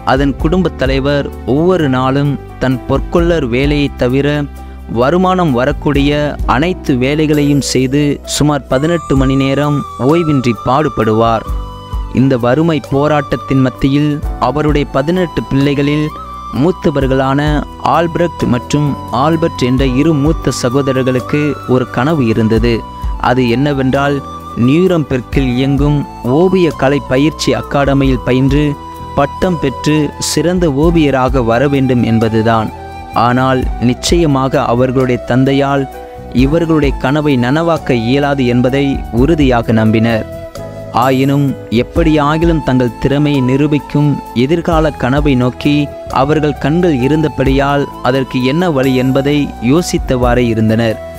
அதன் குடும்பத் தலைவர் ஒவ்வொரு நாளும் தன் பொற்கொள்ளர் வேலையைத் தவிர வருமானம் வரக்கூடிய அனைத்து வேலைகளையும் செய்து சுமார் பதினெட்டு மணி நேரம் ஓய்வின்றி பாடுபடுவார் இந்த வறுமை போராட்டத்தின் மத்தியில் அவருடைய பதினெட்டு பிள்ளைகளில் மூத்தவர்களான ஆல்பிரக்ட் மற்றும் ஆல்பர்ட் என்ற இரு மூத்த சகோதரர்களுக்கு ஒரு கனவு இருந்தது அது என்னவென்றால் நியூரம்பெர்க்கில் இயங்கும் ஓவிய கலை பயிற்சி அகாடமியில் பயின்று பட்டம் பெற்று சிறந்த ஓவியராக வர வேண்டும் என்பதுதான் ஆனால் நிச்சயமாக அவர்களுடைய தந்தையால் இவர்களுடைய கனவை நனவாக்க இயலாது என்பதை உறுதியாக நம்பினர் ஆயினும் எப்படியாகிலும் தங்கள் திறமையை நிரூபிக்கும் எதிர்கால கனவை நோக்கி அவர்கள் கண்கள் இருந்தபடியால் அதற்கு என்ன வழி என்பதை யோசித்தவாறே இருந்தனர்